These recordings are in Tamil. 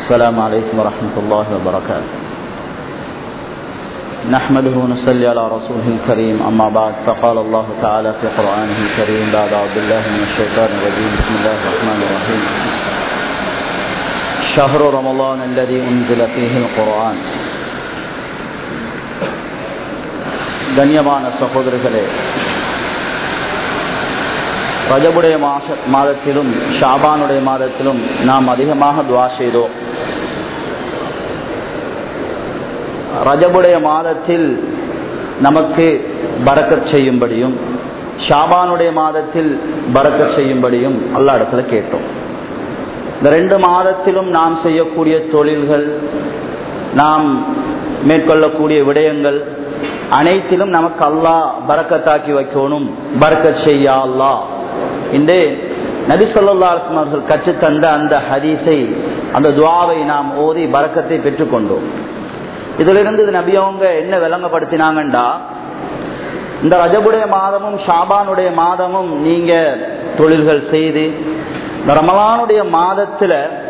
السلام عليكم ورحمة الله وبركاته نحمده ونصلي على رسوله الكريم أما بعد فقال الله تعالى في قرآنه الكريم بعد أعوذ بالله من الشيطان الرجيم بسم الله الرحمن الرحيم شهر رمضان الذي أنزل فيه القرآن கண்ணியமான சகோதரர்களே ரஜபுடைய மாச மாதத்திலும் ஷாபானுடைய மாதத்திலும் நாம் அதிகமாக துவா செய்தோம் ரஜபுடைய மாதத்தில் நமக்கு பறக்கச் செய்யும்படியும் ஷாபானுடைய மாதத்தில் பறக்கச் செய்யும்படியும் அல்லா இடத்துல கேட்டோம் இந்த ரெண்டு மாதத்திலும் நாம் செய்யக்கூடிய தொழில்கள் நாம் மேற்கொள்ளக்கூடிய விடயங்கள் அனைத்திலும் நமக்கு அல்லா பறக்கத்தாக்கி வைக்கணும் பறக்கச் செய்ய அல்லா இன்றே நபி சொல்லா அவர்கள் கற்றுத்தந்த அந்த ஹதீஸை அந்த துவாவை நாம் ஓதி பறக்கத்தை பெற்றுக்கொண்டோம் இதிலிருந்து நபி அவங்க என்ன விளங்கப்படுத்தினாங்கண்டா இந்த ரஜபுடைய மாதமும் ஷாபானுடைய மாதமும் நீங்க தொழில்கள் செய்து இந்த ரமலானுடைய மாதத்துல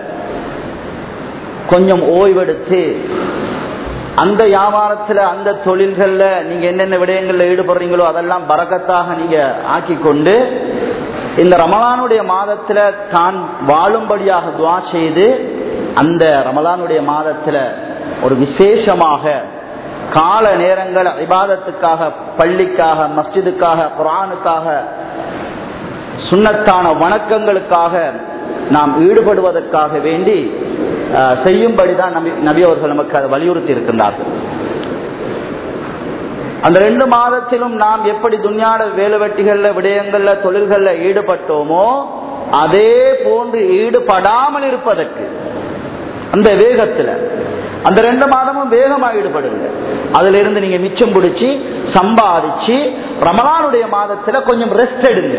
கொஞ்சம் ஓய்வெடுத்து அந்த வியாபாரத்துல அந்த தொழில்கள்ல நீங்க என்னென்ன விடயங்கள்ல ஈடுபடுறீங்களோ அதெல்லாம் பறக்கத்தாக நீங்க ஆக்கி கொண்டு இந்த ரமலானுடைய மாதத்துல தான் வாழும்படியாக துவா செய்து அந்த ரமலானுடைய மாதத்துல ஒரு விசேஷமாக கால நேரங்கள் இபாதத்துக்காக பள்ளிக்காக மஸ்ஜிதுக்காக குரானுக்காக சுண்ணத்தான வணக்கங்களுக்காக நாம் ஈடுபடுவதற்காக வேண்டி செய்யும்படிதான் நபி நபி அவர்கள் நமக்கு அதை வலியுறுத்தி இருக்கின்றார்கள் அந்த ரெண்டு மாதத்திலும் நாம் எப்படி துணியாட வேலை வெட்டிகள்ல விடயங்கள்ல தொழில்கள்ல ஈடுபட்டோமோ அதே போன்று ஈடுபடாமல் இருப்பதற்கு அந்த வேகத்துல அந்த ரெண்டு மாதமும் வேகமா ஈடுபடுங்க அதுல இருந்து நீங்க மிச்சம் பிடிச்சி சம்பாதிச்சு ரமலானுடைய மாதத்துல கொஞ்சம் ரெஸ்ட் எடுங்க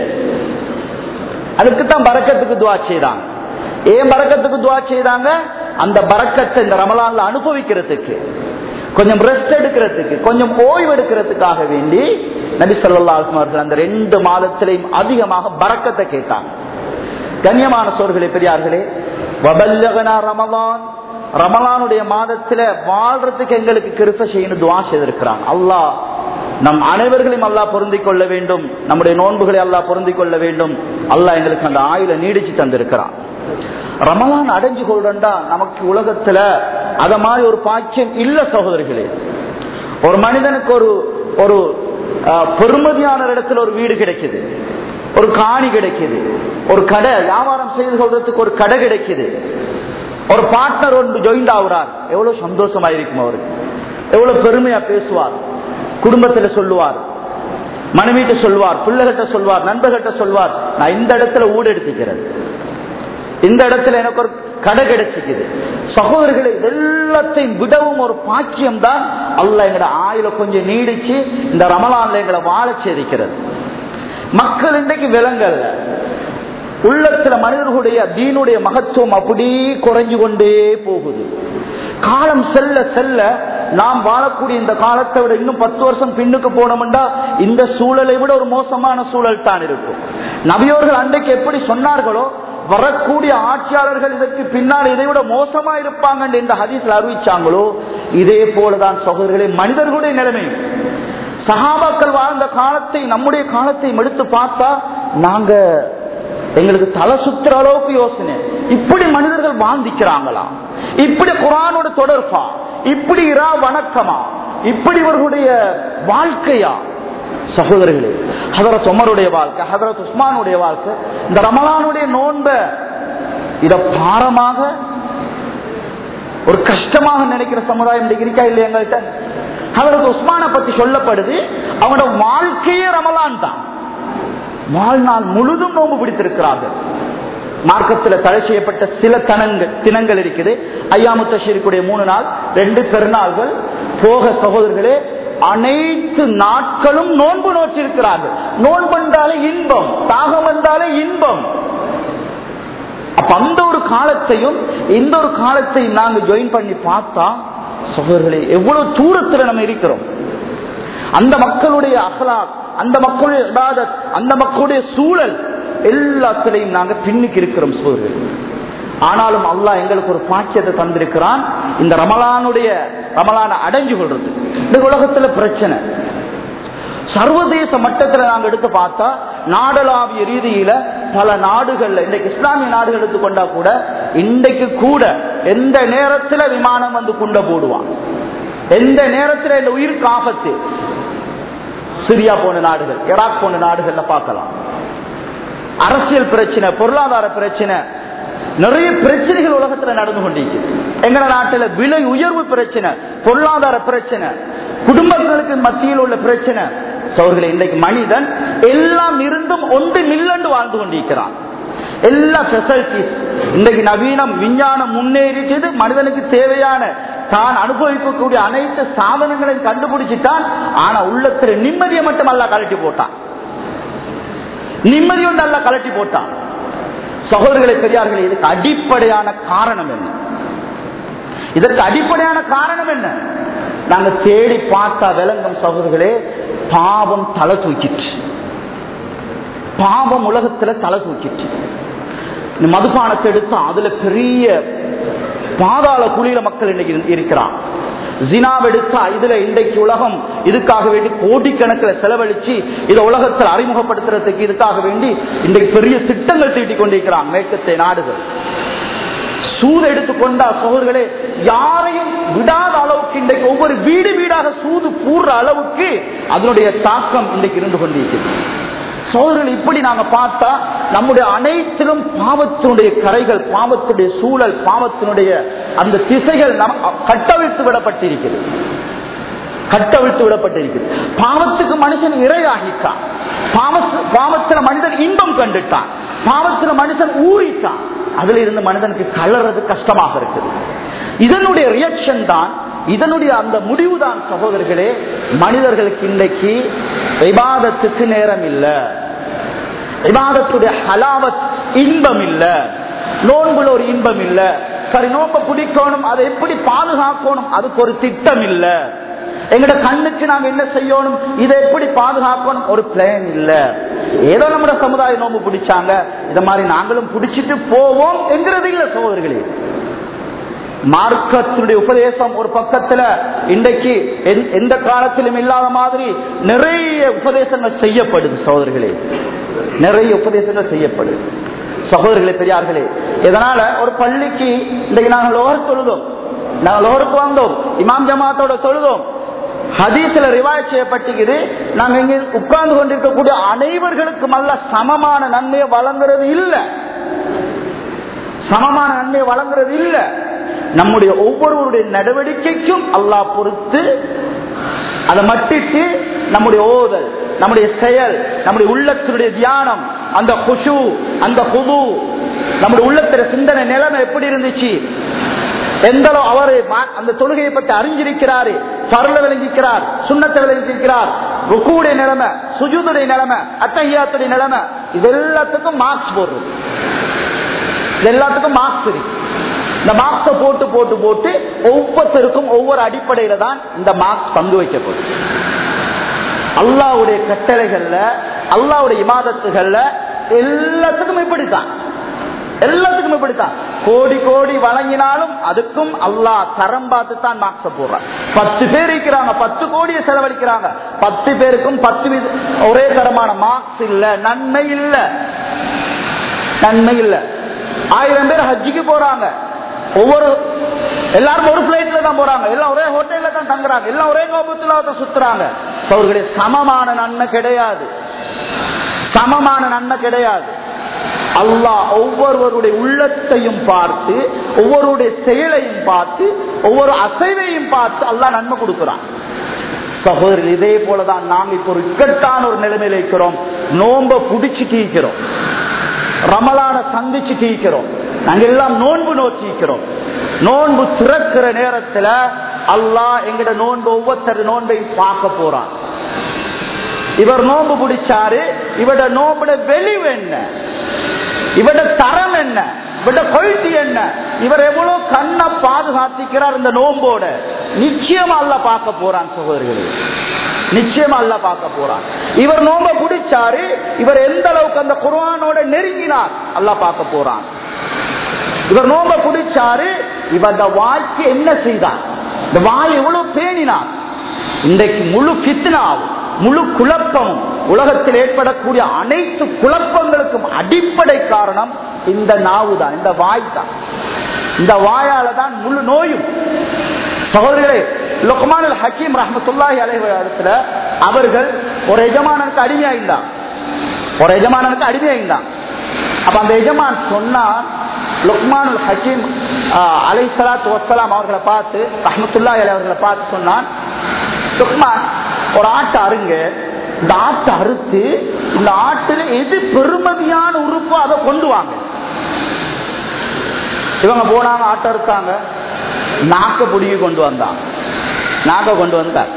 அதுக்குத்தான் பறக்கத்துக்கு துவா செய்தாங்க ஏன் பறக்கத்துக்கு துவா செய்தாங்க அந்த பறக்கத்தை இந்த ரமலான்ல அனுபவிக்கிறதுக்கு கொஞ்சம் ரெஸ்ட் எடுக்கிறதுக்கு கொஞ்சம் ஓய்வு எடுக்கிறதுக்காக வேண்டி நபி சொல்லா அவர்கள் அந்த ரெண்டு மாதத்திலையும் அதிகமாக பறக்கத்தை கேட்டாங்க கண்ணியமான சோர்களே பெரியார்களே வபல்லகனா ரமலான் ரமலானுடைய மாதத்துல வாழ்றதுக்கு எங்களுக்கு கிருப்ப செய்யணும் துவா செய்திருக்கிறான் அல்லாஹ் நம் அனைவர்களையும் அல்லா பொருந்திக் கொள்ள வேண்டும் நம்முடைய நோன்புகளை அல்லா பொருந்திக் கொள்ள வேண்டும் அல்லாஹ் எங்களுக்கு அந்த ஆயுள நீடிச்சு தந்திருக்கிறான் ரமலான் அடைஞ்சு கொள்ளண்டா நமக்கு உலகத்துல அத மாதிரி ஒரு பாக்கியம் இல்ல சகோதரிகளே ஒரு மனிதனுக்கு ஒரு ஒரு பெருமதியான இடத்துல ஒரு வீடு கிடைக்குது ஒரு காணி கிடைக்குது ஒரு கடை வியாபாரம் செய்து கொள்றதுக்கு ஒரு கடை கிடைக்குது ஒரு பார்ட்னர் ஒன்று ஜாயிண்ட் ஆகுறார் எவ்வளவு சந்தோஷமா இருக்கும் அவருக்கு எவ்வளவு பெருமையா பேசுவார் குடும்பத்துல சொல்லுவார் மனைவிட்ட சொல்வார் பிள்ளைகிட்ட சொல்வார் நண்பர்கிட்ட சொல்வார் நான் இந்த இடத்துல ஊடு எடுத்துக்கிறேன் இந்த இடத்துல எனக்கு ஒரு கடை கிடைச்சிக்குது சகோதரர்களை எல்லாத்தையும் விடவும் ஒரு பாக்கியம் தான் அல்ல எங்கட ஆயுள கொஞ்சம் நீடிச்சு இந்த ரமலான்ல எங்களை வாழ சேதிக்கிறது மக்கள் இன்றைக்கு விலங்கல்ல உள்ளத்துல மனிதர்களுடைய தீனுடைய மகத்துவம் அப்படி குறைஞ்சு கொண்டே போகுது காலம் செல்ல செல்ல நாம் வாழக்கூடிய இந்த காலத்தை விட இன்னும் பத்து வருஷம் பின்னுக்கு போனோம்டா இந்த சூழலை விட ஒரு மோசமான சூழல் தான் இருக்கும் நபியோர்கள் அன்றைக்கு எப்படி சொன்னார்களோ வரக்கூடிய ஆட்சியாளர்கள் இதற்கு பின்னால் இதை விட மோசமா இருப்பாங்க இந்த ஹதீஸ்ல அறிவிச்சாங்களோ இதே போலதான் சகோதரர்களே மனிதர்களுடைய நிலைமை சகாபாக்கள் வாழ்ந்த காலத்தை நம்முடைய காலத்தை எடுத்து பார்த்தா நாங்க எங்களுக்கு தலை சுத்துற அளவுக்கு யோசனை இப்படி மனிதர்கள் வாழ்ந்திக்கிறாங்களா இப்படி குரானோட தொடர்பா இப்படி இரா வணக்கமா இப்படி இவர்களுடைய வாழ்க்கையா சகோதரர்களே ஹதரத் உமருடைய வாழ்க்கை ஹதரத் உஸ்மானுடைய வாழ்க்கை இந்த ரமலானுடைய நோன்ப இத பாரமாக ஒரு கஷ்டமாக நினைக்கிற சமுதாயம் இருக்கா இல்லையா எங்கள்கிட்ட ஹதரத் உஸ்மானை பத்தி சொல்லப்படுது அவங்களோட வாழ்க்கையே ரமலான் தான் வாழ்நாள் முழுதும் நோம்பு பிடித்திருக்கிறார்கள் மார்க்கத்தில் தடை செய்யப்பட்ட சில தனங்கள் தினங்கள் இருக்குது ஐயாமுத்தீருக்குடைய மூணு நாள் ரெண்டு பெருநாள்கள் போக சகோதரர்களே அனைத்து நாட்களும் நோன்பு நோற்றிருக்கிறார்கள் நோன்பு என்றாலே இன்பம் தாகம் என்றாலே இன்பம் அப்ப அந்த ஒரு காலத்தையும் இந்த ஒரு காலத்தையும் நாங்க ஜாயின் பண்ணி பார்த்தா சகோதரர்களே எவ்வளவு தூரத்துல நம்ம இருக்கிறோம் அந்த மக்களுடைய அகலாக் அந்த மக்களுடைய இபாதத் அந்த மக்களுடைய சூழல் எல்லாத்திலையும் நாங்க பின்னுக்கு இருக்கிறோம் சோதர்கள் ஆனாலும் அல்லாஹ் எங்களுக்கு ஒரு பாக்கியத்தை தந்திருக்கிறான் இந்த ரமலானுடைய ரமலான அடைஞ்சு கொள்றது இந்த உலகத்துல பிரச்சனை சர்வதேச மட்டத்தில் நாங்க எடுத்து பார்த்தா நாடளாவிய ரீதியில பல நாடுகள்ல இன்றைக்கு இஸ்லாமிய நாடுகள் எடுத்துக்கொண்டா கூட இன்றைக்கு கூட எந்த நேரத்துல விமானம் வந்து குண்ட போடுவான் எந்த நேரத்துல இந்த உயிருக்கு ஆபத்து சிரியா போன நாடுகள் ஈராக் போன நாடுகள்ல பார்க்கலாம் அரசியல் பிரச்சனை பொருளாதார பிரச்சனை நிறைய பிரச்சனைகள் உலகத்துல நடந்து கொண்டிருக்கு எங்க நாட்டுல விலை உயர்வு பிரச்சனை பொருளாதார பிரச்சனை குடும்பங்களுக்கு மத்தியில் உள்ள பிரச்சனை சோர்களே இன்றைக்கு மனிதன் எல்லாம் இருந்தும் ஒன்று மில்லண்டு வாழ்ந்து கொண்டிருக்கிறான் எல்லா பெசிலிட்டிஸ் இன்றைக்கு நவீனம் விஞ்ஞானம் முன்னேறிச்சது மனிதனுக்கு தேவையான தான் அனுபவிக்கக்கூடிய அனைத்து சாதனங்களையும் கண்டுபிடிச்சிட்டான் ஆனா உள்ளத்துல நிம்மதியை மட்டும் அல்ல கலட்டி போட்டான் நிம்மதி ஒன்று அல்ல கலட்டி போட்டான் சகோதரர்களை பெரியார்களே இதுக்கு அடிப்படையான காரணம் என்ன இதற்கு அடிப்படையான காரணம் என்ன நாங்க தேடி பார்த்தா விளங்கும் சகோதரர்களே பாவம் தலை தூக்கிட்டு பாவம் உலகத்துல தலை தூக்கிட்டு இந்த மதுபானத்தை எடுத்தா அதுல பெரிய பாதாள குழியில மக்கள் இன்னைக்கு இருக்கிறான் ஜினாவ் எடுத்தா இதுல இன்றைக்கு உலகம் இதுக்காக வேண்டி கோடிக்கணக்கில் செலவழிச்சு இதை உலகத்தில் அறிமுகப்படுத்துறதுக்கு இதுக்காக வேண்டி இன்றைக்கு பெரிய திட்டங்கள் தீட்டிக் கொண்டிருக்கிறான் மேற்கத்திய நாடுகள் சூது எடுத்துக்கொண்டா சோர்களே யாரையும் விடாத அளவுக்கு இன்றைக்கு ஒவ்வொரு வீடு வீடாக சூது கூறுற அளவுக்கு அதனுடைய தாக்கம் இன்றைக்கு இருந்து கொண்டிருக்கிறது சோதரர்கள் இப்படி நாங்க பார்த்தா நம்முடைய அனைத்திலும் பாவத்தினுடைய கரைகள் பாவத்தினுடைய சூழல் பாவத்தினுடைய அந்த திசைகள் நம் கட்டவிழ்த்து விடப்பட்டிருக்கிறது கட்டவிழ்த்து விடப்பட்டிருக்கிறது பாவத்துக்கு மனுஷன் இரையாகிட்டான் பாவத்துல மனிதன் இன்பம் கண்டுட்டான் பாவத்துல மனுஷன் ஊறிட்டான் அதுல இருந்து மனிதனுக்கு கலறது கஷ்டமாக இருக்குது இதனுடைய ரியாக்ஷன் தான் இதனுடைய அந்த முடிவுதான் சகோதரர்களே மனிதர்களுக்கு இன்றைக்கு விவாதத்துக்கு நேரம் இல்ல விவாதத்துடைய ஹலாவத் இன்பம் இல்ல நோன்புல ஒரு இன்பம் இல்ல சரி நோம்ப பிடிக்கணும் அதை எப்படி பாதுகாக்கணும் அதுக்கு ஒரு திட்டம் இல்ல எங்கட கண்ணுக்கு நாங்க என்ன செய்யணும் இதை எப்படி பாதுகாக்கணும் ஒரு பிளான் இல்ல ஏதோ நம்ம சமுதாய நோம்பு பிடிச்சாங்க இத மாதிரி நாங்களும் பிடிச்சிட்டு போவோம் என்கிறது இல்ல சகோதரர்களே மார்க்கத்தினுடைய உபதேசம் ஒரு பக்கத்துல இன்றைக்கு எந்த காலத்திலும் இல்லாத மாதிரி நிறைய உபதேசங்கள் செய்யப்படுது சகோதரர்களே நிறைய உபதேசங்கள் செய்யப்படுது சகோதரர்களே பெரியார்களே இதனால ஒரு பள்ளிக்கு இன்றைக்கு நாங்கள் லோகர் தொழுதோம் நாங்கள் லோகருக்கு வந்தோம் இமாம் ஜமாத்தோட தொழுதோம் ஹதீஸ்ல ரிவாய் செய்யப்பட்டிருக்குது நாங்க இங்க உட்கார்ந்து கொண்டிருக்கக்கூடிய அனைவர்களுக்கும் அல்ல சமமான நன்மையை வழங்குறது இல்லை சமமான நன்மையை வழங்குறது இல்லை நம்முடைய ஒவ்வொருவருடைய நடவடிக்கைக்கும் அல்லாஹ் பொறுத்து அதை மட்டிட்டு நம்முடைய ஓதல் நம்முடைய செயல் நம்முடைய உள்ளத்தினுடைய தியானம் அந்த குஷு அந்த புது நம்முடைய உள்ளத்தில சிந்தனை நிலைமை எப்படி இருந்துச்சு எந்த அவரு அந்த தொழுகையை பற்றி அறிஞ்சிருக்கிறாரு பருள விளங்கிக்கிறார் சுண்ணத்தை விளங்கிக்கிறார் ருக்குடைய நிலைமை சுஜூதுடைய நிலைமை அத்தகையாத்துடைய நிலைமை இது எல்லாத்துக்கும் மார்க்ஸ் போடுறது இது எல்லாத்துக்கும் மார்க்ஸ் இருக்கு இந்த மார்க்ஸ போட்டு போட்டு போட்டு ஒவ்வொருத்தருக்கும் ஒவ்வொரு அடிப்படையில தான் இந்த மார்க்ஸ் பங்கு வைக்கப்படும் அல்லாவுடைய கட்டளைகள்ல அல்லாவுடைய இமாதத்துகள்ல எல்லாத்துக்கும் இப்படித்தான் எல்லாத்துக்கும் இப்படித்தான் கோடி கோடி வழங்கினாலும் அதுக்கும் அல்லாஹ் தரம் பார்த்து தான் மார்க்ஸ போடுறான் பத்து பேர் இருக்கிறாங்க பத்து கோடியை செலவழிக்கிறாங்க பத்து பேருக்கும் பத்து வித ஒரே தரமான மார்க்ஸ் இல்ல நன்மை இல்ல நன்மை இல்ல ஆயிரம் பேர் ஹஜ்ஜிக்கு போறாங்க ஒவ்வொரு எல்லாரும் ஒரு பிளைட்ல தான் போறாங்க எல்லாம் ஒரே ஹோட்டல்ல தான் தங்குறாங்க எல்லாம் ஒரே கோபத்துல தான் சுத்துறாங்க அவர்களுடைய சமமான நன்மை கிடையாது சமமான நன்மை கிடையாது அல்லாஹ் ஒவ்வொருவருடைய உள்ளத்தையும் பார்த்து ஒவ்வொருடைய செயலையும் பார்த்து ஒவ்வொரு அசைவையும் பார்த்து அல்லாஹ் நன்மை கொடுக்கிறான் சகோதரர் இதே போலதான் நாங்க இப்போ ஒரு இக்கட்டான ஒரு நிலைமையில இருக்கிறோம் நோம்ப புடிச்சு தீக்கிறோம் ரமலான சந்திச்சு தீக்கிறோம் நாங்க எல்லாம் நோன்பு நோக்கிக்கிறோம் நோன்பு திறக்கிற நேரத்துல அல்லாஹ் எங்கட நோன்பு ஒவ்வொருத்தர் நோன்பையும் பார்க்க போறான் இவர் நோன்பு பிடிச்சாரு இவட நோம்புட வெளிவு என்ன இவட தரம் என்ன இவட கொள்கை என்ன இவர் எவ்வளவு கண்ணை பாதுகாத்திக்கிறார் இந்த நோம்போட நிச்சயமா அல்ல பார்க்க போறான் சகோதரர்களே நிச்சயமா அல்ல பார்க்க போறான் இவர் நோம்ப பிடிச்சாரு இவர் எந்த அளவுக்கு அந்த குர்ஆனோட நெருங்கினார் அல்ல பார்க்க போறான் இவர் நோம்ப குடிச்சாரு இவர் இந்த வாய்க்கு என்ன செய்தார் இந்த வாய் எவ்வளவு பேணினார் இன்றைக்கு முழு பித்னாவும் முழு குழப்பமும் உலகத்தில் ஏற்படக்கூடிய அனைத்து குழப்பங்களுக்கும் அடிப்படை காரணம் இந்த நாவு தான் இந்த வாய் தான் இந்த வாயால தான் முழு நோயும் சகோதரர்களே லுக்மான் ஹக்கீம் ரஹமத்துல்லாஹி அலைவரத்துல அவர்கள் ஒரு எஜமானனுக்கு அடிமையாயிருந்தான் ஒரு எஜமானனுக்கு அடிமையாயிருந்தான் அப்ப அந்த எஜமான் சொன்னா லுக்மானுல் ஹக்கீம் அலை சலாத்து வசலாம் அவர்களை பார்த்து ரஹமத்துல்லாஹி அலை அவர்களை பார்த்து சொன்னான் லுக்மான் ஒரு ஆட்டை அருங்க இந்த ஆட்டை அறுத்து இந்த ஆட்டுல எது பெருமதியான உறுப்போ அதை கொண்டு வாங்க இவங்க போனாங்க ஆட்டை அறுத்தாங்க நாக்க புடிங்கி கொண்டு வந்தான் நாக்க கொண்டு வந்தார்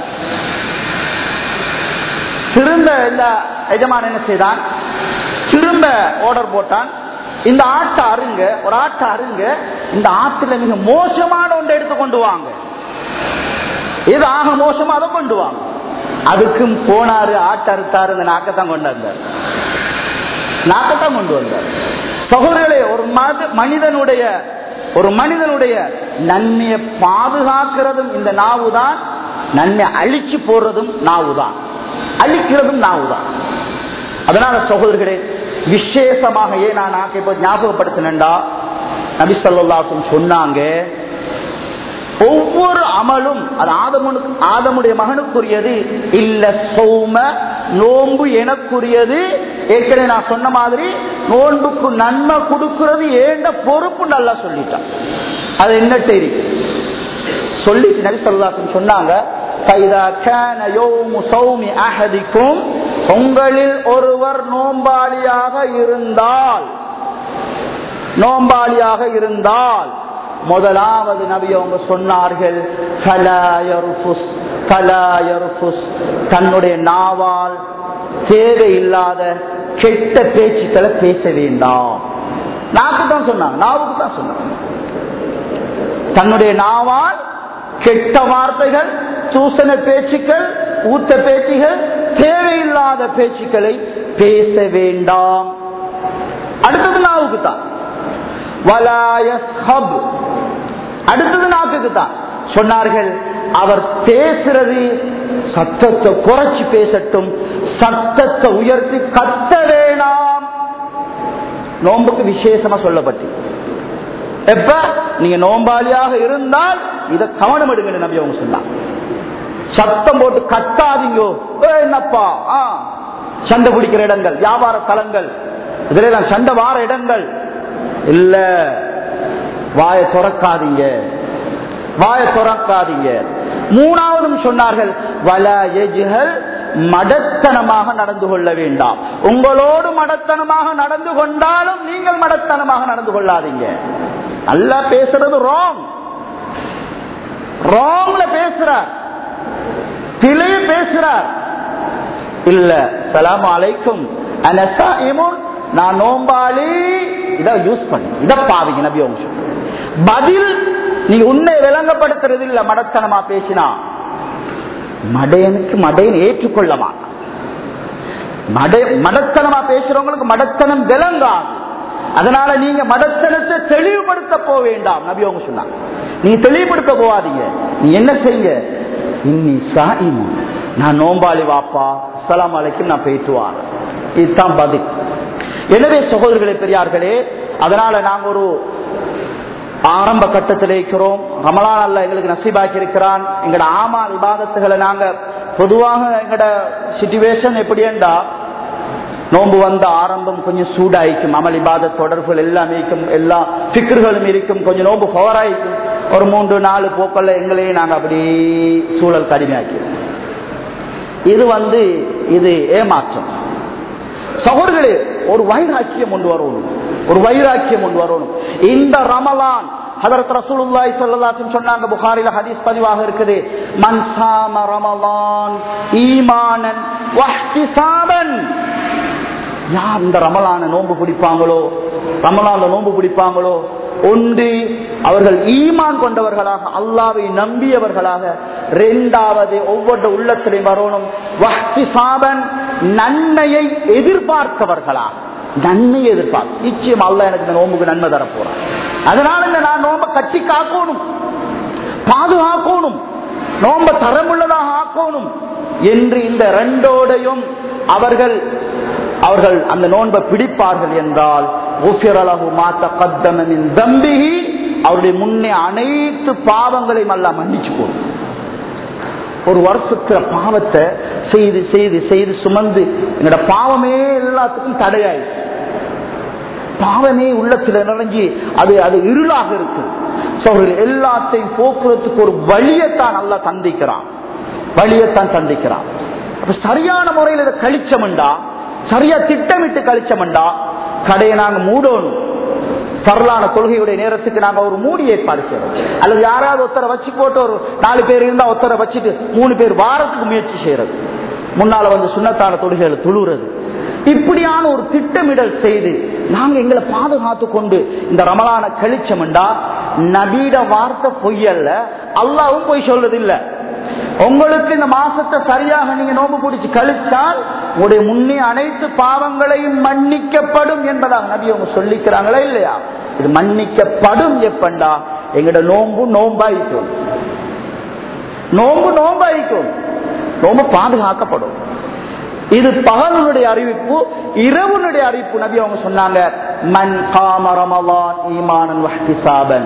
திரும்ப இந்த எஜமான் என்ன செய்தான் திரும்ப ஆர்டர் போட்டான் இந்த ஆட்டை அருங்க ஒரு ஆட்டை அருங்க இந்த ஆட்டுல மிக மோசமான ஒன்றை எடுத்து கொண்டு வாங்க இது ஆக மோசமா அதை கொண்டு வாங்க அதுக்கும் போனாரு ஆட்டை அறுத்தாரு இந்த நாக்கத்தான் கொண்டு வந்தார் நாக்கத்தான் கொண்டு வந்தார் சகோதரர்களே ஒரு மத மனிதனுடைய ஒரு மனிதனுடைய நன்மையை பாதுகாக்கிறதும் இந்த நாவு தான் நன்மை அழிச்சு போடுறதும் நாவு தான் அழிக்கிறதும் நாவு தான் அதனால சகோதரர்களே விசேஷமாக ஏன் நான் நாக்கை இப்போ ஞாபகப்படுத்தினேன்டா நபி சொல்லாக்கும் சொன்னாங்க ஒவ்வொரு அமலும் அது ஆதமுனுக்கு ஆதமுடைய மகனுக்குரியது இல்ல சௌம நோன்பு எனக்குரியது ஏற்கனவே நான் சொன்ன மாதிரி நோன்புக்கு நன்மை கொடுக்கிறது ஏண்ட பொறுப்பு நல்லா சொல்லிட்டான் அது என்ன தெரியும் சொல்லி நபி சொல்லாக்கும் சொன்னாங்க உங்களில் ஒருவர் நோம்பாளியாக இருந்தால் நோம்பாளியாக இருந்தால் முதலாவது நபி அவங்க சொன்னார்கள் தன்னுடைய நாவால் தேவையில்லாத கெட்ட பேச்சுக்களை பேச வேண்டாம் நாக்கு தான் சொன்னாங்க நாவுக்கு தான் சொன்னாங்க தன்னுடைய நாவால் கெட்ட வார்த்தைகள் சூசன பேச்சுக்கள் ஊத்த பேச்சுகள் தேவையில்லாத பேச்சுக்களை பேச வேண்டாம் அடுத்தது நாவுக்கு தான் அடுத்தது நாக்குக்கு தான் சொன்னார்கள் அவர் பேசுறது சத்தத்தை குறைச்சு பேசட்டும் சத்தத்தை உயர்த்தி கத்த வேணாம் நோம்புக்கு விசேஷமா சொல்லப்பட்டு எப்ப நீங்க நோம்பாளியாக இருந்தால் இத கவனம் எடுங்க நம்பி அவங்க சொன்னாங்க சத்தம் போட்டு கத்தாதீங்கோ என்னப்பா ஆ சண்டை பிடிக்கிற இடங்கள் வியாபார தலங்கள் இதுல சண்டை வார இடங்கள் இல்ல வாய துறக்காதீங்க வாய துறக்காதீங்க மூணாவதும் சொன்னார்கள் வல எஜுகள் மடத்தனமாக நடந்து கொள்ள வேண்டாம் உங்களோடு மடத்தனமாக நடந்து கொண்டாலும் நீங்கள் மடத்தனமாக நடந்து கொள்ளாதீங்க நல்லா பேசுறது ராங் ராங்ல பேசுறார் பிழைய பேசுறார் இல்ல சலாம் அலைக்கும் நான் நோம்பாளி இத யூஸ் பண்ணி இத பாவிங்க நபி அவங்க பதில் நீங்க உன்னை விளங்கப்படுத்துறது இல்ல மடத்தனமா பேசினா மடையனுக்கு மடையன் ஏற்றுக்கொள்ள மாட்டான் மடத்தனமா பேசுறவங்களுக்கு மடத்தனம் விளங்காது அதனால நீங்க மடத்தனத்தை தெளிவுபடுத்த போக வேண்டாம் நபி அவங்க சொன்னாங்க நீங்க தெளிவுபடுத்த போவாதீங்க நீ என்ன செய்யுங்க இன்னி சாயிமு நான் நோம்பாளி வாப்பா சலாம் அலைக்கும் நான் போயிட்டு வாரேன் இதுதான் பதில் எனவே சகோதரர்களே பெரியார்களே அதனால நாங்க ஒரு ஆரம்ப கட்டத்தில் இருக்கிறோம் ரமலான் அல்ல எங்களுக்கு நசீபாக்கி இருக்கிறான் எங்களோட ஆமா விவாதத்துகளை நாங்க பொதுவாக எங்களோட சிச்சுவேஷன் எப்படியேண்டா நோன்பு வந்த ஆரம்பம் கொஞ்சம் சூடாயிக்கும் அமல் இபாத தொடர்புகள் எல்லாமே இருக்கும் எல்லா பிக்கர்களும் இருக்கும் கொஞ்சம் நோன்பு பவராயிக்கும் ஒரு மூன்று நாலு போக்கல்ல எங்களையே நாங்க அப்படி சூழல் கடுமையாக்கி இது வந்து இது ஏமாற்றம் சகோதரர்களே ஒரு வைராக்கியம் கொண்டு வரணும் ஒரு வைராக்கியம் கொண்டு வரணும் இந்த ரமலான் ஹதரத் ரசூலுல்லாஹி ஸல்லல்லாஹு சொன்னாங்க புகாரில ஹதீஸ் பதிவாக இருக்குது மன் சாம ரமலான் ஈமானன் வஹ்திசாபன் யார் இந்த ரமலான நோன்பு பிடிப்பாங்களோ ரமலான்ல நோன்பு பிடிப்பாங்களோ ஒன்று அவர்கள் ஈமான் கொண்டவர்களாக அல்லாவை நம்பியவர்களாக இரண்டாவது ஒவ்வொரு உள்ளத்திலையும் வரணும் வஹ்தி சாபன் நன்மையை எதிர்பார்த்தவர்களா நன்மை எதிர்பார்க்கும் நிச்சயம் அல்ல எனக்கு இந்த நோம்புக்கு நன்மை தர போறான் அதனால இந்த நான் நோம்ப கட்டி காக்கணும் பாதுகாக்கணும் நோம்ப தரமுள்ளதாக ஆக்கணும் என்று இந்த ரெண்டோடையும் அவர்கள் அவர்கள் அந்த நோன்பை பிடிப்பார்கள் என்றால் தம்பிகி அவருடைய முன்னே அனைத்து பாவங்களையும் அல்ல மன்னிச்சு போடும் ஒரு வருஷத்துல பாவத்தை செய்து செய்து செய்து சுமந்து எங்களோட பாவமே எல்லாத்துக்கும் தடையாயிடுச்சு பாவமே உள்ளத்துல நிறைஞ்சி அது அது இருளாக இருக்கு அவர்கள் எல்லாத்தையும் போக்குறதுக்கு ஒரு வழியத்தான் நல்லா சந்திக்கிறான் வழியத்தான் சந்திக்கிறான் அப்ப சரியான முறையில் இதை கழிச்சமெண்டா சரியா திட்டமிட்டு கழிச்சமெண்டா கடையை நாங்க மூடணும் பரலான கொள்கையுடைய நேரத்துக்கு நாங்க ஒரு மூடி ஏற்பாடு செய்யறோம் அல்லது யாராவது ஒருத்தரை வச்சு போட்டு ஒரு நாலு பேர் இருந்தா ஒருத்தரை வச்சுட்டு மூணு பேர் வாரத்துக்கு முயற்சி செய்யறது முன்னால வந்து சுண்ணத்தான தொழுகைகளை துளுறது இப்படியான ஒரு திட்டமிடல் செய்து நாங்க எங்களை பாதுகாத்து கொண்டு இந்த ரமலான கழிச்சமெண்டா நபீட வார்த்தை பொய்யல்ல அல்லாவும் பொய் சொல்றது இல்ல உங்களுக்கு இந்த மாசத்தை சரியாக நீங்க நோம்பு பிடிச்சு கழிச்சால் உங்களுடைய முன்னே அனைத்து பாவங்களையும் மன்னிக்கப்படும் என்பதாக நபி அவங்க சொல்லிக்கிறாங்களா இல்லையா இது மன்னிக்கப்படும் எப்பண்டா எங்கட நோம்பு நோம்பாயிக்கும் நோம்பு நோம்பாயிக்கும் நோம்பு பாதுகாக்கப்படும் இது பகலுடைய அறிவிப்பு இரவுனுடைய அறிவிப்பு நபி அவங்க சொன்னாங்க மன் காம ரமலான் ஈமானன் வஹ்திசாபன்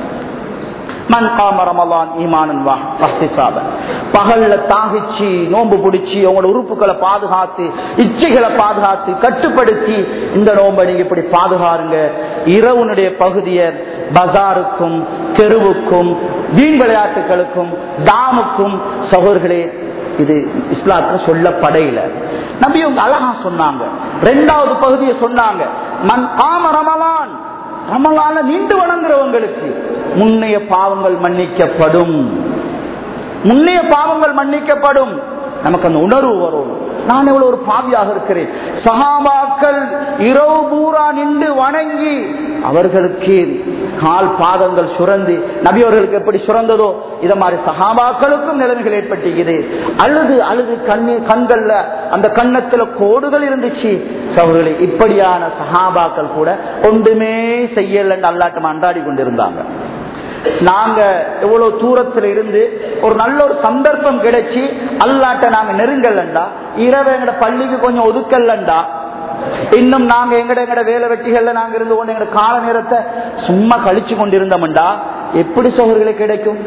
மன் காம ரமலான் ஈமானன் வஹ்திசாபன் பகல்ல தாகிச்சு நோன்பு பிடிச்சி உங்களோட உறுப்புகளை பாதுகாத்து இச்சைகளை பாதுகாத்து கட்டுப்படுத்தி இந்த நோன்பை நீங்க இப்படி பாதுகாருங்க இரவுனுடைய பகுதியை பஜாருக்கும் தெருவுக்கும் வீண் விளையாட்டுகளுக்கும் தாமுக்கும் சகோதர்களே இது இஸ்லாத்துல சொல்லப்படையில நபி அவங்க அழகா சொன்னாங்க ரெண்டாவது பகுதியை சொன்னாங்க மண் காம ரமலான் ரமலான நின்று வணங்குறவங்களுக்கு முன்னைய பாவங்கள் மன்னிக்கப்படும் முன்னைய பாவங்கள் மன்னிக்கப்படும் நமக்கு அந்த உணர்வு வரும் நான் எவ்வளவு ஒரு பாவியாக இருக்கிறேன் சகாபாக்கள் இரவு பூரா நின்று வணங்கி அவர்களுக்கு கால் பாதங்கள் சுரந்து நபி அவர்களுக்கு எப்படி சுரந்ததோ இத மாதிரி சகாபாக்களுக்கும் நிலைமைகள் ஏற்பட்டுகிறது அழுது அழுது கண்ணீர் கண்கள்ல அந்த கண்ணத்துல கோடுகள் இருந்துச்சு அவர்களை இப்படியான சகாபாக்கள் கூட ஒன்றுமே செய்யல அல்லாட்டம் அண்டாடி கொண்டிருந்தாங்க நாங்க எவ்வளவு தூரத்துல இருந்து ஒரு நல்ல ஒரு சந்தர்ப்பம் கிடைச்சி அல்லாட்ட நாங்க நெருங்கல்லண்டா இரவு எங்கட பள்ளிக்கு கொஞ்சம் ஒதுக்கல்லண்டா இன்னும் நாங்க எங்கட எங்கட வேலை வெட்டிகள்ல நாங்க இருந்து கொண்டு எங்கட கால நேரத்தை சும்மா கழிச்சு கொண்டிருந்தோம்டா எப்படி சோழர்களை கிடைக்கும்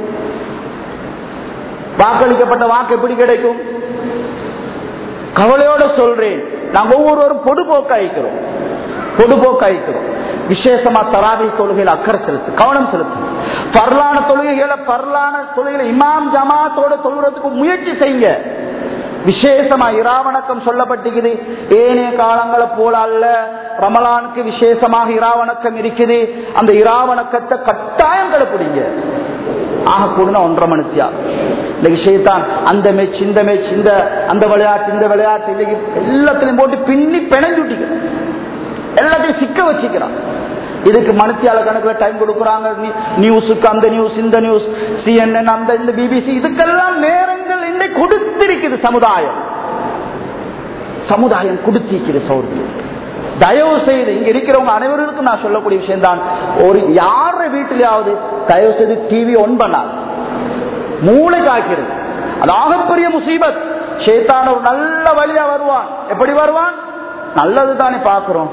வாக்களிக்கப்பட்ட வாக்கு எப்படி கிடைக்கும் கவலையோட சொல்றேன் நாங்க ஒவ்வொருவரும் பொதுபோக்காய்க்கிறோம் பொதுபோக்காய்க்கிறோம் விசேஷமா தராவி தொழுகையில் அக்கறை செலுத்து கவனம் செலுத்து பரலான தொழுகைகளை பரலான தொழுகையில இமாம் ஜமாத்தோட தொழுறதுக்கு முயற்சி செய்யுங்க விசேஷமா இராவணக்கம் சொல்லப்பட்டிருக்குது ஏனைய காலங்களை போல அல்ல ரமலானுக்கு விசேஷமாக இராவணக்கம் இருக்குது அந்த இராவணக்கத்தை கட்டாயம் கடைப்பிடிங்க ஆக கூடுனா ஒன்றரை மணித்தியா இந்த விஷயத்தான் அந்த மேட்ச் இந்த மேட்ச் இந்த அந்த விளையாட்டு இந்த விளையாட்டு இன்னைக்கு எல்லாத்திலையும் போட்டு பின்னி பிணைஞ்சு விட்டிக்கிறோம் எல்லாத்தையும் சிக்க வச்சுக்கிறான் இதுக்கு மனுத்தியால கணக்குல டைம் கொடுக்குறாங்க நியூஸுக்கு அந்த நியூஸ் இந்த நியூஸ் சிஎன்என் அந்த இந்த பிபிசி இதுக்கெல்லாம் நேரங்கள் இன்னைக்கு கொடுத்திருக்குது சமுதாயம் சமுதாயம் கொடுத்திருக்குது சௌர்கள் தயவு செய்து இங்க இருக்கிறவங்க அனைவருக்கும் நான் சொல்லக்கூடிய விஷயம் தான் ஒரு யார வீட்டிலேயாவது தயவு செய்து டிவி ஒன் பண்ணாது மூளை காக்கிறது அது ஆகப்பெரிய முசீபத் சேத்தான ஒரு நல்ல வழியா வருவான் எப்படி வருவான் நல்லது தானே பாக்குறோம்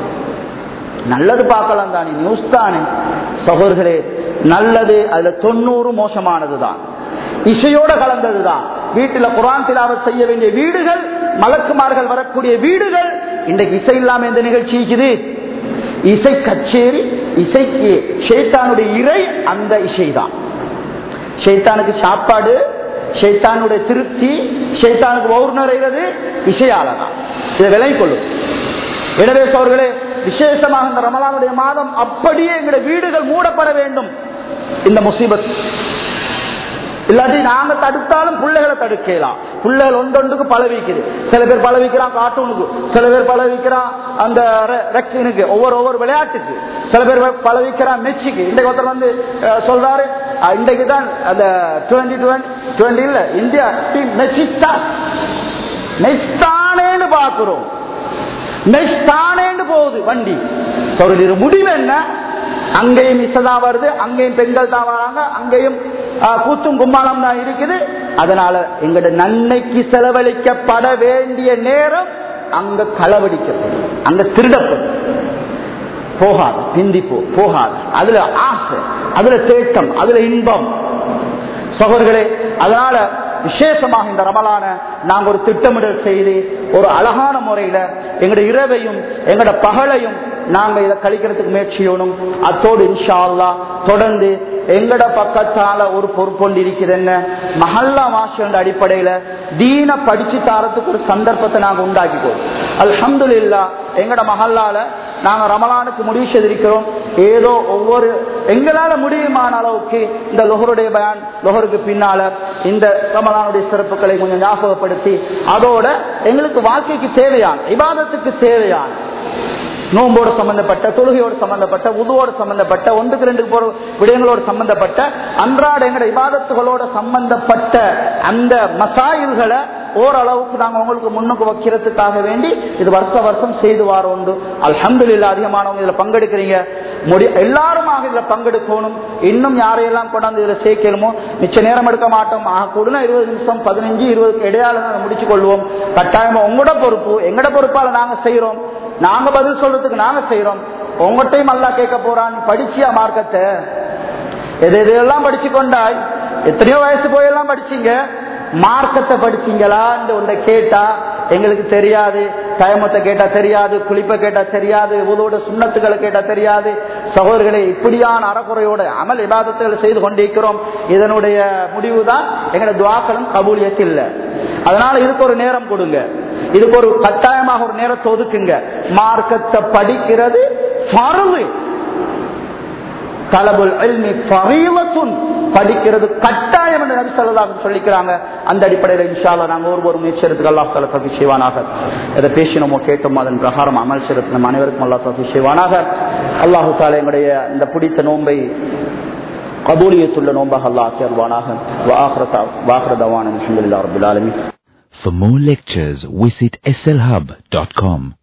நல்லது பார்க்கலாம் தானே நியூஸ் தானே சகோதரர்களே நல்லது அதுல தொண்ணூறு மோசமானது தான் இசையோட கலந்தது தான் வீட்டுல குரான் திலாவத் செய்ய வேண்டிய வீடுகள் மலக்குமார்கள் வரக்கூடிய வீடுகள் இன்றைக்கு இசை இல்லாம எந்த நிகழ்ச்சி இருக்குது இசை கச்சேரி இசைக்கு ஷேத்தானுடைய இறை அந்த இசை தான் ஷேத்தானுக்கு சாப்பாடு ஷேத்தானுடைய திருப்தி ஷேத்தானுக்கு ஒவ்வொரு நிறைகிறது இசையால தான் இதை விலை கொள்ளும் எனவே அவர்களே விசேஷமாக இந்த ரமலானுடைய மாதம் அப்படியே எங்களுடைய வீடுகள் மூடப்பட வேண்டும் இந்த முசீபத் இல்லாட்டி நாங்க தடுத்தாலும் பிள்ளைகளை தடுக்கலாம் பிள்ளைகள் ஒன்றொன்றுக்கு பழவிக்குது சில பேர் பழவிக்கிறான் கார்ட்டூனுக்கு சில பேர் பழவிக்கிறான் அந்த ரெக்டினுக்கு ஒவ்வொரு ஒவ்வொரு விளையாட்டுக்கு சில பேர் பழவிக்கிறான் மெச்சிக்கு இன்றைக்கு ஒருத்தர் வந்து சொல்றாரு இன்றைக்கு தான் அந்த டுவெண்ட்டி டுவெண்ட்டி இல்ல இந்தியா டீம் மெச்சிஸ்டா மெச்சிஸ்தானேன்னு பாக்குறோம் தானேண்டு போகுது வண்டி ஒரு முடிவு என்ன அங்கேயும் இசைதான் வருது அங்கேயும் பெண்கள் தான் வராங்க அங்கேயும் ஆஹ், கூத்தும் கும்மாளம் தான் இருக்குது அதனால எங்கட நன்மைக்கு செலவழிக்கப்பட வேண்டிய நேரம் அங்க களவடிக்கப்படும் அங்க திருடப்படும் போகாது பிந்தி போ போகாது அதுல ஆசை அதுல தேட்டம் அதுல இன்பம் சகோதரர்களே அதனால விசேஷமாக இந்த ரமலான நாங்க ஒரு திட்டமிடல் செய்து ஒரு அழகான முறையில எங்கட இரவையும் எங்கட பகலையும் நாங்க இதை கழிக்கிறதுக்கு முயற்சி செய்யணும் அத்தோடு இன்ஷா அல்லாஹ் தொடர்ந்து எங்கட பக்கத்தால ஒரு பொறுப்பொண்டு இருக்குது என்ன மஹல்லா மாஷன்ற அடிப்படையில தீன படிச்சு தாரத்துக்கு ஒரு சந்தர்ப்பத்தை நாங்க உண்டாக்கிக்கோம் அல்ஹம்துலில்லாஹ் எங்கட மஹல்லால நாங்க ரமலானுக்கு முடிவு செய்திருக்கிறோம் ஏதோ ஒவ்வொரு எங்களால முடியுமான அளவுக்கு இந்த லொஹருடைய பயான் லொஹருக்கு பின்னால இந்த ரமலானுடைய சிறப்புகளை கொஞ்சம் ஞாபகப்படுத்தி அதோட எங்களுக்கு வாழ்க்கைக்கு தேவையான இபாதத்துக்கு தேவையான நோம்போடு சம்பந்தப்பட்ட தொழுகையோடு சம்பந்தப்பட்ட உதுவோடு சம்பந்தப்பட்ட ஒன்றுக்கு ரெண்டு போற விடயங்களோடு சம்பந்தப்பட்ட அன்றாட எங்கட இபாதத்துகளோட சம்பந்தப்பட்ட அந்த மசாயில்களை ஓரளவுக்கு நாங்க உங்களுக்கு முன்னுக்கு வைக்கிறதுக்காக வேண்டி இது வருஷ வருஷம் செய்து வார உண்டு அல்ஹம்துலில்லாஹ் அதிகமானவங்க இதுல பங்கெடுக்கிறீங்க முடி எல்லாருமாக இதுல பங்கெடுக்கணும் இன்னும் யாரையெல்லாம் கொண்டாந்து இதுல சேர்க்கணுமோ மிச்ச நேரம் எடுக்க மாட்டோம் ஆக கூடனா இருபது நிமிஷம் பதினஞ்சு இருபதுக்கு இடையால நாங்க முடிச்சு கொள்வோம் கட்டாயமா உங்களோட பொறுப்பு எங்கட பொறுப்பால நாங்க செய்யறோம் நாங்க பதில் சொல்றதுக்கு நாங்க செய்யறோம் உங்கள்கிட்டையும் அல்லா கேட்க போறான் படிச்சியா மார்க்கத்தை எது எதையெல்லாம் படிச்சு கொண்டாய் எத்தனையோ வயசு போயெல்லாம் படிச்சீங்க மார்க்கத்தை படிச்சீங்களான்னு ஒன்றை கேட்டா எங்களுக்கு தெரியாது தயமத்தை கேட்டா தெரியாது குளிப்பை கேட்டா தெரியாது உதவோட சுண்ணத்துக்களை கேட்டா தெரியாது சகோதரர்களை இப்படியான அறக்குறையோட அமல் இபாதத்துகளை செய்து கொண்டிருக்கிறோம் இதனுடைய முடிவு தான் எங்களோட துவாக்களும் கபூலியத்தில் இல்லை அதனால இதுக்கு ஒரு நேரம் கொடுங்க இதுக்கு ஒரு கட்டாயமாக ஒரு நேரத்தை ஒதுக்குங்க மார்க்கத்தை படிக்கிறது பருவு தலபுல் இல்மி ஃபரீலத்துன் படிக்கிறது கட்டாயம் என்று நபி ஸல்லல்லாஹு சொல்லிக்கிறாங்க அந்த அடிப்படையில் இன்ஷால்லா நாங்க ஒரு ஒரு முயற்சி எடுத்து அல்லாஹ் தஆலா தஃபி செய்வானாக எதை பேசினோமோ கேட்டோமோ அதன் பிரகாரம் அமல் செய்யறது நம் அனைவருக்கும் அல்லாஹ் தஃபி செய்வானாக அல்லாஹு தாலா எங்களுடைய இந்த பிடித்த நோன்பை கபூலியத்துள்ள நோன்பாக அல்லாஹ் ஆக்கியருவானாக வாஹ்ர தவான அல்ஹம்துலில்லாஹி ரப்பில் ஆலமீன் For more lectures, visit slhub.com.